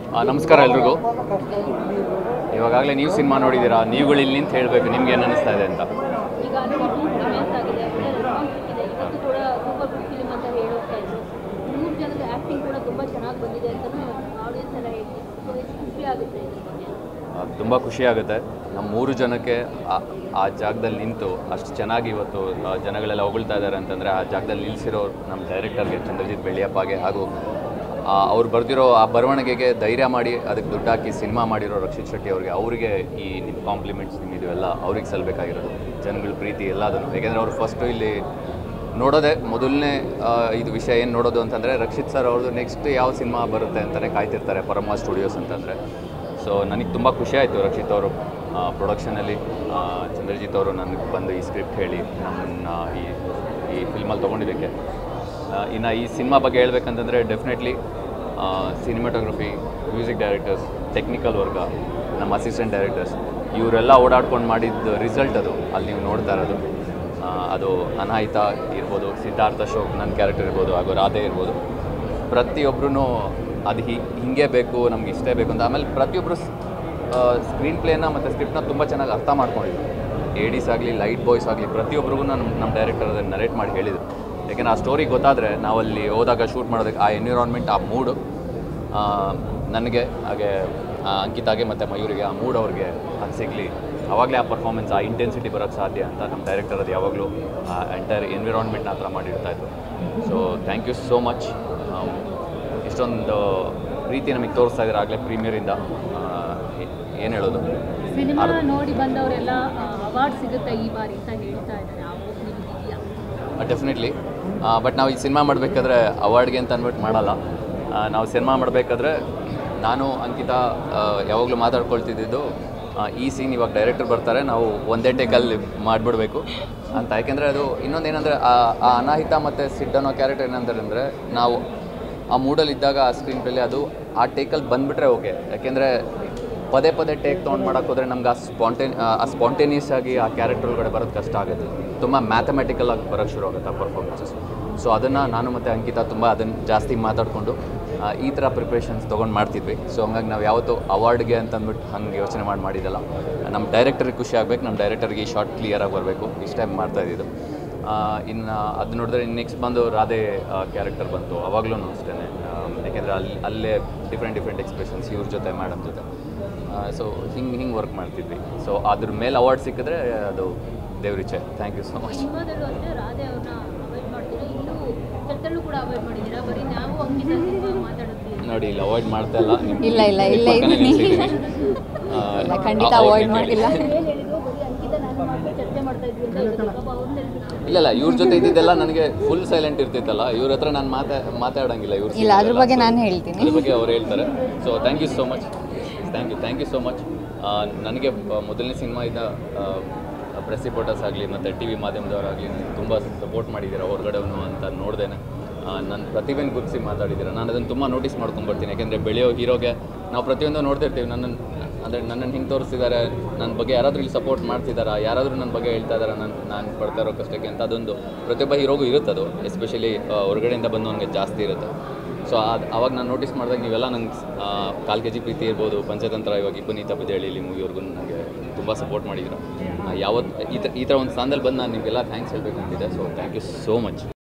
ಆ, ನಮಸ್ಕಾರ ಎಲ್ರಿಗೂ ಇವಾಗಲೇ ನೀವು ಸಿನಿಮಾ ನೋಡಿದ್ದೀರಾ ನೀವುಗಳು ಇಲ್ಲಿ ನಿಂತು ಹೇಳಬೇಕು ನಿಮ್ಗೆ ಏನು ಅನ್ನಿಸ್ತಾ ಇದೆ ಅಂತ ಈಗ ಆಲ್ರೆಡಿ ರಿಲೀಸ್ ಆಗಿದೆ ಒಳ್ಳೆ ರೆಸ್ಪಾನ್ಸ್ ಸಿಕ್ಕಿದೆ ಇವತ್ತು ಕೂಡ ಸೂಪರ್ ಗುಡ್ ಫಿಲ್ಮ್ ಅಂತ ಹೇಳೋಗ್ತಾ ಇದ್ರು ಮೂರು ಜನದ ಆ್ಯಕ್ಟಿಂಗ್ ಕೂಡ ತುಂಬ ಚೆನ್ನಾಗಿ ಬಂದಿದೆ ಅಂತಲೂ ಆಡಿಯನ್ಸ್ ಎಲ್ಲ ಹೇಳ್ತಿದ್ರು ಸೊ ಎಷ್ಟು ಖುಷಿ ಆಗುತ್ತೆ ಇದ್ರ ಬಗ್ಗೆ ತುಂಬ ಖುಷಿ ಆಗುತ್ತೆ ನಮ್ಮ ಮೂರು ಜನಕ್ಕೆ ಆ- ಆ ಜಾಗದಲ್ಲಿ ನಿಂತು ಅಷ್ಟು ಚೆನ್ನಾಗಿ ಇವತ್ತು ಆ, ಜನಗಳೆಲ್ಲ ಹೊಗಳ್ತಾ ಇದ್ದಾರೆ ಅಂತಂದರೆ ಆ ಜಾಗದಲ್ಲಿ ನಿಲ್ಲಿಸಿರೋ ನಮ್ಮ ಡೈರೆಕ್ಟರ್ಗೆ ಚಂದ್ರಜಿತ್ ಬೆಳ್ಳಿಯಪ್ಪಗೆ ಹಾಗೂ ಆ, ಅವ್ರು ಬರೆದಿರೋ ಆ ಬರವಣಿಗೆಗೆ ಧೈರ್ಯ ಮಾಡಿ ಅದಕ್ಕೆ ದುಡ್ಡು ಹಾಕಿ ಸಿನಿಮಾ ಮಾಡಿರೋ ರಕ್ಷಿತ್ ಶೆಟ್ಟಿ ಅವ್ರಿಗೆ ಅವರಿಗೆ ಈ ನಿಮ್ಮ ಕಾಂಪ್ಲಿಮೆಂಟ್ಸ್ ನಿಮ್ಮ ಇದೆಲ್ಲ ಅವ್ರಿಗೆ ಸಲ್ಲಬೇಕಾಗಿರೋದು ಜನಗಳ ಪ್ರೀತಿ ಎಲ್ಲದನ್ನು ಯಾಕೆಂದರೆ ಅವ್ರು ಫಸ್ಟು ಇಲ್ಲಿ ನೋಡೋದೇ ಮೊದಲನೇ ಇದು ವಿಷಯ ಏನು ನೋಡೋದು ಅಂತಂದರೆ ರಕ್ಷಿತ್ ಸರ್ ಅವ್ರದ್ದು ನೆಕ್ಸ್ಟ್ ಯಾವ ಸಿನಿಮಾ ಬರುತ್ತೆ ಅಂತಲೇ ಕಾಯ್ತಿರ್ತಾರೆ ಪರಮ ಸ್ಟುಡಿಯೋಸ್ ಅಂತಂದರೆ ಸೊ ನನಗೆ ತುಂಬ ಖುಷಿ ಆಯಿತು ರಕ್ಷಿತ್ ಅವರು ಪ್ರೊಡಕ್ಷನಲ್ಲಿ ಚಂದ್ರಜಿತ್ ಅವರು ನನಗೆ ಬಂದು ಈ ಸ್ಕ್ರಿಪ್ಟ್ ಹೇಳಿ ನಮ್ಮನ್ನು ಈ ಈ ಫಿಲ್ಮಲ್ಲಿ ತೊಗೊಂಡಿದ್ದಕ್ಕೆ ಇನ್ನು ಈ ಸಿನಿಮಾ ಬಗ್ಗೆ ಹೇಳ್ಬೇಕಂತಂದರೆ definitely cinematography music directors technical ವರ್ಗ ನಮ್ಮ ಅಸಿಸ್ಟೆಂಟ್ ಡೈರೆಕ್ಟರ್ಸ್ ಇವರೆಲ್ಲ ಓಡಾಡ್ಕೊಂಡು ಮಾಡಿದ ರಿಸಲ್ಟ್ ಅದು ಅಲ್ಲಿ ನೀವು ನೋಡ್ತಾ ಇರೋದು ಆ, ಅದು ಅನಾಹಿತ ಇರ್ಬೋದು ಸಿದ್ಧಾರ್ಥ ಅಶೋಕ್ ನನ್ನ ಕ್ಯಾರೆಕ್ಟರ್ ಇರ್ಬೋದು ಹಾಗೂ ರಾಧೆ ಇರ್ಬೋದು ಪ್ರತಿಯೊಬ್ಬರೂ ಅದು ಹಿ ಹಿಂಗೆ ಬೇಕು ನಮ್ಗೆ ಇಷ್ಟೇ ಬೇಕು ಅಂತ ಆಮೇಲೆ ಪ್ರತಿಯೊಬ್ಬರು ಸ್ಕ್ರೀನ್ ಪ್ಲೇನ ಮತ್ತು ಸ್ಕ್ರಿಪ್ಟ್ನ ತುಂಬ ಚೆನ್ನಾಗಿ ಅರ್ಥ ಮಾಡ್ಕೊಂಡಿದ್ರು ಲೇಡೀಸ್ ಆಗಲಿ ಲೈಟ್ ಬಾಯ್ಸ್ ಆಗಲಿ ಪ್ರತಿಯೊಬ್ಬರಿಗೂ ನಮ್ಮ ನಮ್ಮ ಡೈರೆಕ್ಟರ್ ಅದನ್ನು ನರೇಟ್ ಮಾಡಿ ಹೇಳಿದರು ಯಾಕೆಂದರೆ ಆ ಸ್ಟೋರಿ ಗೊತ್ತಾದರೆ ನಾವಲ್ಲಿ ಹೋದಾಗ ಶೂಟ್ ಮಾಡೋದಕ್ಕೆ ಆ ಎನ್ವಿರಾನ್ಮೆಂಟ್ ಆ ಮೂಡು ನನಗೆ ಹಾಗೆ ಆ ಅಂಕಿತಾಗೆ ಮತ್ತು ಮಯೂರಿಗೆ ಆ ಮೂಡ್ ಅವ್ರಿಗೆ ಅದು ಸಿಗಲಿ ಆವಾಗಲೇ ಆ ಪರ್ಫಾರ್ಮೆನ್ಸ್ ಆ ಇಂಟೆನ್ಸಿಟಿ ಬರೋಕ್ಕೆ ಸಾಧ್ಯ ಅಂತ ನಮ್ಮ ಡೈರೆಕ್ಟರ್ ಅದು ಯಾವಾಗಲೂ ಆ ಎಂಟೈರ್ ಎನ್ವಿರಾನ್ಮೆಂಟ್ನ ಹತ್ರ ಮಾಡಿರ್ತಾ ಇದ್ರು so thank you so much ಇಷ್ಟೊಂದು ಪ್ರೀತಿ ನಮಗೆ ತೋರಿಸ್ತಾ ಇದ್ದಾರೆ ಆಗಲೇ ಪ್ರೀಮಿಯರಿಂದ ಏನು ಹೇಳೋದು ಸಿನಿಮಾ ನೋಡಿ ಬಂದವರೆಲ್ಲ ಅವಾರ್ಡ್ ಸಿಗುತ್ತೆ ಈ ಬಾರಿ ಅಂತ ಹೇಳ್ತಾ ಇದ್ದಾರೆ ಆ hope ನಿಮ್ಗಿದ್ಯಾ ಡೆಫಿನೆಟ್ಲಿ ಬಟ್ ನಾವು ಈ ಸಿನಿಮಾ ಮಾಡಬೇಕಾದ್ರೆ ಅವಾರ್ಡ್ಗೆ ಅಂತ ಅಂದ್ಬಿಟ್ಟು ಮಾಡಲ್ಲ ಆ, ನಾವು ಸಿನಿಮಾ ಮಾಡಬೇಕಾದ್ರೆ ನಾನು ಅಂಕಿತ ಯಾವಾಗಲೂ ಮಾತಾಡ್ಕೊಳ್ತಿದ್ದು ಆ, ಈ ಸೀನ್ ಇವಾಗ ಡೈರೆಕ್ಟರ್ ಬರ್ತಾರೆ ನಾವು ಒಂದೇ ಟೇಕಲ್ಲಿ ಮಾಡಿಬಿಡ್ಬೇಕು ಅಂತ ಯಾಕೆಂದರೆ ಅದು ಇನ್ನೊಂದು ಏನಂದರೆ ಆ ಅನಾಹಿತ ಮತ್ತು ಸಿಡ್ ಅನ್ನೋ ಕ್ಯಾರೆಕ್ಟರ್ ಏನಂತಾರೆ ಅಂದರೆ ನಾವು ಆ ಮೂಡಲ್ಲಿ ಇದ್ದಾಗ ಆ ಸ್ಕ್ರೀನ್ ಪ್ಲೇಲಿ ಅದು ಆ ಟೇಕಲ್ಲಿ ಬಂದುಬಿಟ್ರೆ ಓಕೆ ಯಾಕೆಂದರೆ ಪದೇ ಪದೇ ಟೇಕ್ ತೊಗೊಂಡು ಮಾಡೋಕೆ ಹೋದರೆ ನಮ್ಗೆ ಆ ಸ್ಪಾಂಟೇನ್ ಆ ಸ್ಪಾಂಟೇನಿಯಸ್ ಆಗಿ ಆ ಕ್ಯಾರೆಕ್ಟರ್ ಒಳಗಡೆ ಬರೋದು ಕಷ್ಟ ಆಗುತ್ತೆ ತುಂಬ ಮ್ಯಾಥಮೆಟಿಕಲ್ ಆಗಿ ಬರೋಕ್ಕೆ ಶುರು ಆಗುತ್ತೆ ಆ ಪರ್ಫಾರ್ಮೆನ್ಸಸ್ ಸೊ ಅದನ್ನು ನಾನು ಮತ್ತು ಅಂಕಿತ ತುಂಬ ಅದನ್ನು ಜಾಸ್ತಿ ಮಾತಾಡಿಕೊಂಡು ಈ ಥರ ಪ್ರಿಪ್ರೇಷನ್ಸ್ ತೊಗೊಂಡು ಮಾಡ್ತಿದ್ವಿ ಸೊ ಹಂಗಾಗಿ ನಾವು ಯಾವತ್ತೂ ಅವಾರ್ಡ್ಗೆ ಅಂತ ಅಂದ್ಬಿಟ್ಟು ಹಂಗೆ ಯೋಚನೆ ಮಾಡಿ ಮಾಡಿದ್ದಲ್ಲ ನಮ್ಮ ಡೈರೆಕ್ಟರ್ಗೆ ಖುಷಿ ಆಗಬೇಕು ನಮ್ಮ ಡೈರೆಕ್ಟರ್ಗೆ ಈ ಶಾರ್ಟ್ ಕ್ಲಿಯರಾಗಿ ಬರಬೇಕು ಇಷ್ಟೇ ಮಾಡ್ತಾ ಇದ್ದಿದ್ದು ಇನ್ನು ಅದು ನೋಡಿದ್ರೆ ನೆಕ್ಸ್ಟ್ ಬಂದು ರಾಧೆ ಕ್ಯಾರೆಕ್ಟರ್ ಬಂತು ಅವಾಗಲೂ ಅಷ್ಟೇ ಯಾಕೆಂದರೆ ಅಲ್ಲಿ ಅಲ್ಲೇ ಡಿಫ್ರೆಂಟ್ ಡಿಫ್ರೆಂಟ್ ಎಕ್ಸ್ಪ್ರೆಷನ್ಸ್ ಇವ್ರ ಜೊತೆ ಮೇಡಮ್ ಜೊತೆ ಸೊ ಹಿಂಗೆ ಹಿಂಗೆ ವರ್ಕ್ ಮಾಡ್ತಿದ್ವಿ ಸೊ ಅದ್ರ ಮೇಲೆ ಅವಾರ್ಡ್ ಸಿಕ್ಕಿದ್ರೆ ಅದು ದೇವ್ರಿಚ್ಛೆ ಥ್ಯಾಂಕ್ ಯು ಸೊ ಮಚ್ ಸಿನಿಮಾದಲ್ಲೂ ಅಷ್ಟೇ ರಾಧೆ ಅವ್ರನ್ನ ಅವಾಯ್ಡ್ ಮಾಡ್ತೀರಾ ಇಲ್ಲೂ ಚಟ್ಟಲ್ಲೂ ಕೂಡ ಅವಾಯ್ಡ್ ಮಾಡಿದ್ದೀರಾ ಬರೀ ನಾವು ಅಂಕಿತ ಸಿನಿಮಾ ಮಾತಾಡಿದ್ವಿ ನೋಡಿ ಇಲ್ಲಿ ಅವಾಯ್ಡ್ ಮಾಡ್ತಾ ಇಲ್ಲ ನಿಮ್ ಇಲ್ಲ, ಇಲ್ಲ, ಇಲ್ಲೇ ಪಕ್ಕನೇ ಇದ್ದೀನಿ. ನಿಲ್ಸಿದ್ದೀನಿ. ಆ, ಇಲ್ಲ, ಖಂಡಿತ ಅವ್ರ್ನೇ avoid ಕೇಳಿ. ಮಾಡಿಲ್ಲ. ಏನು ಹೇಳಿದ್ರು ಬರೀ ಅಂಕಿತ ನಾನು ಮಾಡಿ ಚರ್ಚೆ ಮಾಡ್ತಾ ಇದ್ವಿ ಅಂತ ಹೇಳಿದ್ರು ಪಾಪ ಅವ್ರನ್ನ ಹೇಳ್ಬಿಟ್ಟು ಇಲ್ಲ ಇಲ್ಲ ಇವ್ರ ಜೊತೆ ಇದ್ದಿದ್ದೆಲ್ಲ ನನಗೆ ಫುಲ್ ಸೈಲೆಂಟ್ ಇರ್ತಿತ್ತಲ್ಲ ಇವ್ರ ಹತ್ರ ನಾನು ಮಾತಾ ಮಾತಾಡಂಗಿಲ್ಲ ಇವ್ರ ಇಲ್ಲ, ಅದ್ರ ಬಗ್ಗೆ ನಾನು ಹೇಳ್ತೀನಿ. ಅದ್ರ ಬಗ್ಗೆ ಅವ್ರು ಹೇಳ್ತಾರೆ so thank you so much thank you thank you so much ನನಗೆ ಬ- ಮೊದಲನೇ ಸಿನಿಮಾ ಇದ್ದ ಪ್ರೆಸ್ ರಿಪೋರ್ಟರ್ಸ್ ಆಗಲಿ ಮತ್ತು ಟಿ ವಿ ಮಾಧ್ಯಮದವರಾಗಲಿ ನನಗೆ ತುಂಬ ಸಪೋರ್ಟ್ ಮಾಡಿದ್ದೀರಾ ಹೊರಗಡೆವನು ಅಂತ ನೋಡ್ದೇನೆ ನನ್ನ ಪ್ರತಿಭೆನ ಗುರುತಿಸಿ ಮಾತಾಡಿದ್ದೀರಾ ನಾನು ಅದನ್ನು ತುಂಬ ನೋಟಿಸ್ ಮಾಡ್ಕೊಂಡ್ಬರ್ತೀನಿ ಯಾಕೆಂದರೆ ಬೆಳೆಯೋ ಹೀರೋಗೆ ನಾವು ಪ್ರತಿಯೊಂದು ನೋಡ್ತಿರ್ತೀವಿ ನನ್ನನ್ನು ಅಂದರೆ ನನ್ನನ್ನು ಹಿಂಗೆ ತೋರಿಸ್ತಿದ್ದಾರೆ ನನ್ನ ಬಗ್ಗೆ ಯಾರಾದರೂ ಇಲ್ಲಿ ಸಪೋರ್ಟ್ ಮಾಡ್ತಿದ್ದಾರಾ ಯಾರಾದರೂ ನನ್ನ ಬಗ್ಗೆ ಹೇಳ್ತಾ ಇದ್ದಾರಾ ನಾನು ನಾನು ಪಡ್ತಾ ಇರೋ ಕಷ್ಟಕ್ಕೆ ಅಂತ ಅದೊಂದು ಪ್ರತಿಯೊಬ್ಬ ಹೀರೋಗೂ ಇರುತ್ತೆ ಅದು ಎಸ್ಪೆಷಲಿ ಹೊರಗಡೆಯಿಂದ ಬಂದವನಿಗೆ ಜಾಸ್ತಿ ಇರುತ್ತೆ ಸೊ ಅದು ಅವಾಗ ನಾನು ನೋಟಿಸ್ ಮಾಡಿದಾಗ ನೀವೆಲ್ಲ ನಂಗೆ ಕಾಲು ಕೆ ಜಿ ಪ್ರೀತಿ ಇರ್ಬೋದು ಪಂಚತಂತ್ರ ಇವಾಗ ಇಬ್ಬನಿ ತಪ್ಪಿದೇಳಿ ಇಲ್ಲಿ ಮೂವಿವರೆಗೂ ನನಗೆ ತುಂಬ ಸಪೋರ್ಟ್ ಮಾಡಿದ್ರು ಯಾವತ್ತು ಈ ಥರ ಈ ಥರ ಒಂದು ಸ್ಥಾನದಲ್ಲಿ ಬಂದು ನಾನು ನಿಮಗೆಲ್ಲ ಥ್ಯಾಂಕ್ಸ್ ಹೇಳಬೇಕು ಅಂತಿದೆ so thank you so much